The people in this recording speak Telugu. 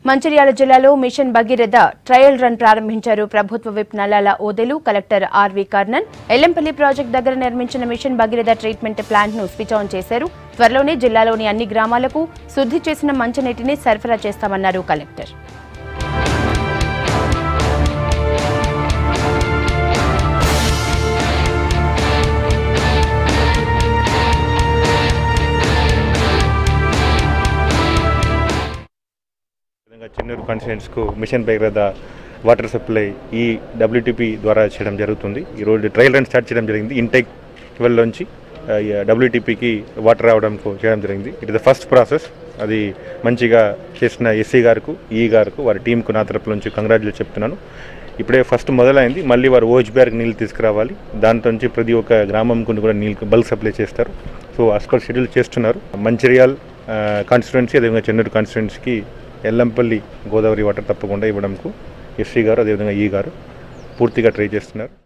మంచిర్యాల జిల్లాలో మిషన్ భగీరథ ట్రయల్ రన్ ప్రారంభించారు ప్రభుత్వ whip Nallala Odelu collector R V Karnan Yellampalli project దగ్గర నిర్మించిన మిషన్ భగీరథ ట్రీట్మెంట్ ప్లాంట్ ను స్విచ్ ఆన్ చేశారు త్వరలోనే జిల్లాలోని అన్ని గ్రామాలకు శుద్ధి చేసిన మంచినీటిని సరఫరా చేస్తామన్నారు కలెక్టర్ విధంగా చెన్నూరు కాన్స్టిట్యూన్స్కు మిషన్ భగీరథ వాటర్ సప్లై ఈ డబ్ల్యూటీపీ ద్వారా చేయడం జరుగుతుంది ఈరోజు ట్రయల్ రన్ స్టార్ట్ చేయడం జరిగింది ఇంటెక్ ట్వెల్వ్లోంచి డబ్ల్యూటీపీకి వాటర్ రావడంకు చేయడం జరిగింది it is the first process అది మంచిగా చేసిన ఎస్సీ గారికి ఈ గారికి వారి టీంకు నా తరపు నుంచి కంగ్రాచులేట్ చెప్తున్నాను ఇప్పుడే ఫస్ట్ మొదలైంది మళ్ళీ వారు ఓహెచ్ బ్యాగ్ నీళ్ళు తీసుకురావాలి దాంతో నుంచి ప్రతి ఒక్క గ్రామం కొన్ని కూడా నీళ్ళు బల్క్ సప్లై చేస్తారు సో అస్పర్ షెడ్యూల్ చేస్తున్నారు మంచిర్యాల్ కాన్స్టిట్యున్సీ అదేవిధంగా చెన్నూరు కాన్స్టిట్యున్సీకి ఎల్లంపల్లి గోదావరి వాటర్ తప్పకుండా ఇవ్వడంకు ఎస్సీ గారు అదేవిధంగా ఈ గారు పూర్తిగా ట్రై చేస్తున్నారు